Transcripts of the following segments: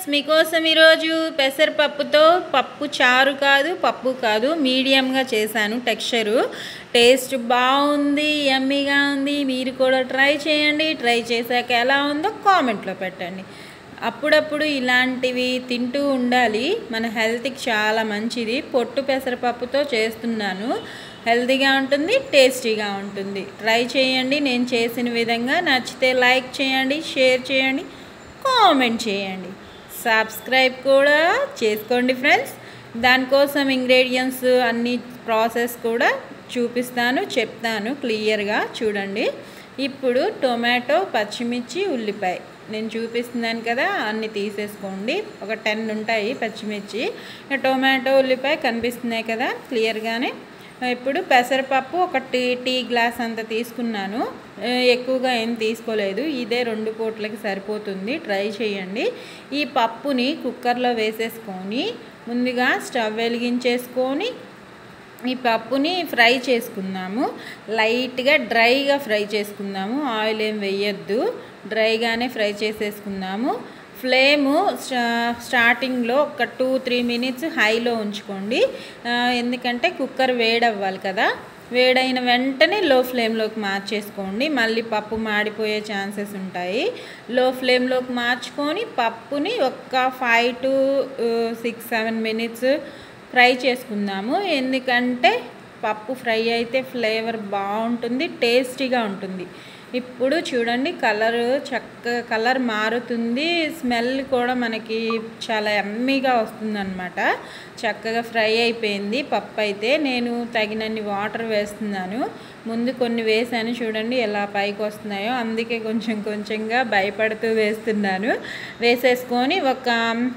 మీకోసం ఈరోజు పెసరపప్పుతో పప్పు చారు కాదు పప్పు కాదు మీడియంగా చేశాను టెక్స్చరు టేస్ట్ బాగుంది యమ్మీగా ఉంది మీరు కూడా ట్రై చేయండి ట్రై చేశాక ఎలా ఉందో కామెంట్లో పెట్టండి అప్పుడప్పుడు ఇలాంటివి తింటూ ఉండాలి మన హెల్త్కి చాలా మంచిది పొట్టు పెసరపప్పుతో చేస్తున్నాను హెల్తీగా ఉంటుంది టేస్టీగా ఉంటుంది ట్రై చేయండి నేను చేసిన విధంగా నచ్చితే లైక్ చేయండి షేర్ చేయండి కామెంట్ చేయండి సబ్స్క్రైబ్ కూడా చేసుకోండి ఫ్రెండ్స్ దానికోసం ఇంగ్రీడియంట్స్ అన్ని ప్రాసెస్ కూడా చూపిస్తాను చెప్తాను క్లియర్గా చూడండి ఇప్పుడు టొమాటో పచ్చిమిర్చి ఉల్లిపాయ నేను చూపిస్తున్నాను కదా అన్ని తీసేసుకోండి ఒక టెన్ ఉంటాయి పచ్చిమిర్చి టొమాటో ఉల్లిపాయ కనిపిస్తున్నాయి కదా క్లియర్గానే ఇప్పుడు పెసరపప్పు ఒక టీ టీ గ్లాస్ అంత తీసుకున్నాను ఎక్కువగా ఏం తీసుకోలేదు ఇదే రెండు పూట్లకి సరిపోతుంది ట్రై చేయండి ఈ పప్పుని కుక్కర్లో వేసేసుకొని ముందుగా స్టవ్ వెలిగించేసుకొని ఈ పప్పుని ఫ్రై చేసుకుందాము లైట్గా డ్రైగా ఫ్రై చేసుకుందాము ఆయిల్ ఏం వేయొద్దు డ్రైగానే ఫ్రై చేసేసుకుందాము ఫ్లేము స్టార్టింగ్లో ఒక టూ త్రీ మినిట్స్ హైలో ఉంచుకోండి ఎందుకంటే కుక్కర్ వేడవ్వాలి కదా వేడైన వెంటనే లో ఫ్లేమ్లోకి మార్చేసుకోండి మళ్ళీ పప్పు మాడిపోయే ఛాన్సెస్ ఉంటాయి లో ఫ్లేమ్లోకి మార్చుకొని పప్పుని ఒక five to six seven minutes fry చేసుకుందాము ఎందుకంటే పప్పు ఫ్రై అయితే ఫ్లేవర్ బాగుంటుంది టేస్టీగా ఉంటుంది ఇప్పుడు చూడండి కలర్ చక్క కలర్ మారుతుంది స్మెల్ కూడా మనకి చాలా ఎమ్మీగా వస్తుందన్నమాట చక్కగా ఫ్రై అయిపోయింది పప్పు అయితే నేను తగినన్ని వాటర్ వేస్తున్నాను ముందు కొన్ని వేసాను చూడండి ఎలా పైకి వస్తున్నాయో అందుకే కొంచెం కొంచెంగా భయపడుతూ వేస్తున్నాను వేసేసుకొని ఒక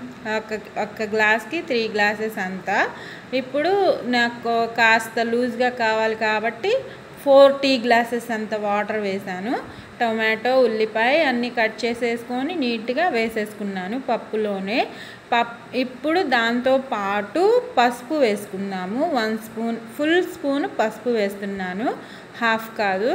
ఒక గ్లాస్కి త్రీ గ్లాసెస్ అంతా ఇప్పుడు నాకు కాస్త లూజ్గా కావాలి కాబట్టి ఫోర్ టీ గ్లాసెస్ అంత వాటర్ వేసాను టొమాటో ఉల్లిపాయ అన్నీ కట్ చేసేసుకొని నీట్గా వేసేసుకున్నాను పప్పులోనే పప్ ఇప్పుడు దాంతో పాటు పసుపు వేసుకుందాము వన్ స్పూన్ ఫుల్ స్పూన్ పసుపు వేస్తున్నాను హాఫ్ కాదు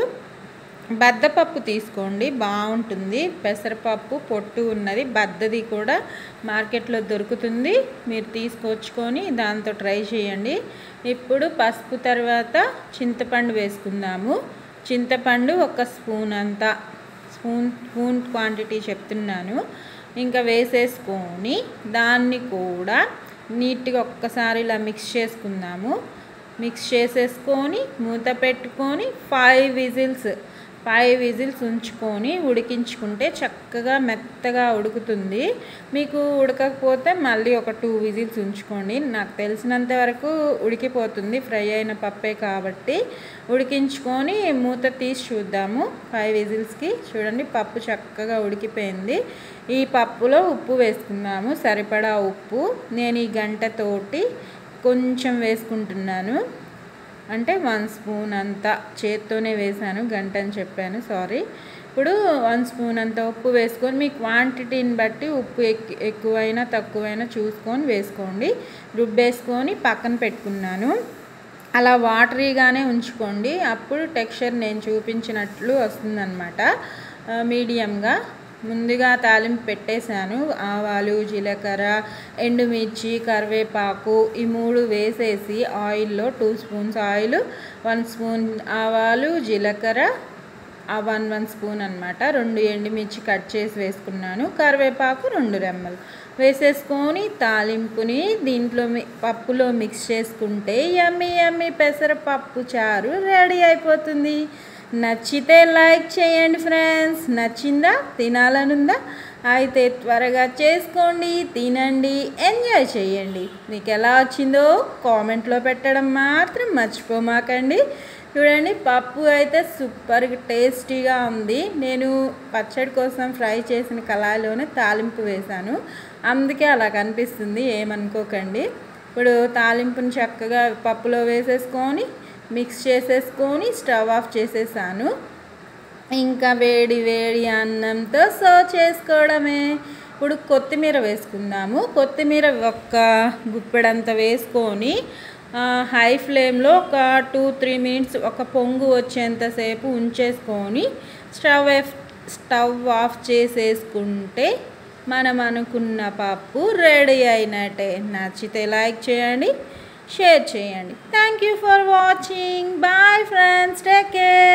బద్దపప్పు తీసుకోండి బాగుంటుంది పెసరపప్పు పొట్టు ఉన్నది బద్దది కూడా మార్కెట్లో దొరుకుతుంది మీరు తీసుకొచ్చుకొని దాంతో ట్రై చేయండి ఇప్పుడు పసుపు తర్వాత చింతపండు వేసుకుందాము చింతపండు ఒక స్పూన్ అంతా స్పూన్ స్పూన్ క్వాంటిటీ చెప్తున్నాను ఇంకా వేసేసుకొని దాన్ని కూడా నీట్గా ఒక్కసారి ఇలా మిక్స్ చేసుకుందాము మిక్స్ చేసేసుకొని మూత పెట్టుకొని ఫైవ్ విజిల్స్ ఫైవ్ విజిల్స్ ఉంచుకొని ఉడికించుకుంటే చక్కగా మెత్తగా ఉడుకుతుంది మీకు ఉడకకపోతే మళ్ళీ ఒక టూ విజిల్స్ ఉంచుకోండి నాకు తెలిసినంత వరకు ఉడికిపోతుంది ఫ్రై అయిన పప్పే కాబట్టి ఉడికించుకొని మూత తీసి చూద్దాము ఫైవ్ విజిల్స్కి చూడండి పప్పు చక్కగా ఉడికిపోయింది ఈ పప్పులో ఉప్పు వేసుకుందాము సరిపడా ఉప్పు నేను ఈ గంటతోటి కొంచెం వేసుకుంటున్నాను అంటే వన్ స్పూన్ అంతా చేత్తోనే వేసాను గంట అని చెప్పాను సారీ ఇప్పుడు వన్ స్పూన్ అంత ఉప్పు వేసుకొని మీ క్వాంటిటీని బట్టి ఉప్పు ఎక్కువైనా తక్కువైనా చూసుకొని వేసుకోండి రుబ్బేసుకొని పక్కన పెట్టుకున్నాను అలా వాటరీగానే ఉంచుకోండి అప్పుడు టెక్స్చర్ నేను చూపించినట్లు వస్తుందన్నమాట మీడియంగా ముందుగా తాలింపు పెట్టేశాను ఆవాలు జీలకర్ర ఎండుమిర్చి కరివేపాకు ఈ మూడు వేసేసి ఆయిల్లో two spoons oil one spoon ఆవాలు జీలకర్ర వన్ వన్ స్పూన్ అనమాట రెండు ఎండుమిర్చి కట్ చేసి వేసుకున్నాను కరివేపాకు రెండు రెమ్మలు వేసేసుకొని తాలింపుని దీంట్లో పప్పులో మిక్స్ చేసుకుంటే యమ్మి యమ్మి పెసరపప్పు చారు రెడీ అయిపోతుంది నచ్చితే లైక్ చేయండి ఫ్రెండ్స్ నచ్చిందా తినాలనుందా అయితే త్వరగా చేసుకోండి తినండి ఎంజాయ్ చేయండి మీకు ఎలా వచ్చిందో కామెంట్లో పెట్టడం మాత్రం మర్చిపోమాకండి చూడండి పప్పు అయితే సూపర్ టేస్టీగా ఉంది నేను పచ్చడి కోసం ఫ్రై చేసిన కళాయిలోనే తాలింపు వేశాను అందుకే అలా కనిపిస్తుంది ఏమనుకోకండి ఇప్పుడు తాలింపుని చక్కగా పప్పులో వేసేసుకొని మిక్స్ చేసేసుకొని స్టవ్ ఆఫ్ చేసేసాను ఇంకా వేడి వేడి అన్నంతో సర్వ్ చేసుకోవడమే ఇప్పుడు కొత్తిమీర వేసుకుందాము కొత్తిమీర ఒక్క గుప్పెడంత వేసుకొని హై ఫ్లేమ్లో ఒక టూ త్రీ మినిట్స్ ఒక పొంగు వచ్చేంతసేపు ఉంచేసుకొని స్టవ్ స్టవ్ ఆఫ్ చేసేసుకుంటే మనం అనుకున్న పప్పు రెడీ అయినట్టే నచ్చితే లైక్ చేయండి షేర్ చేయండి thank you for watching bye friends take care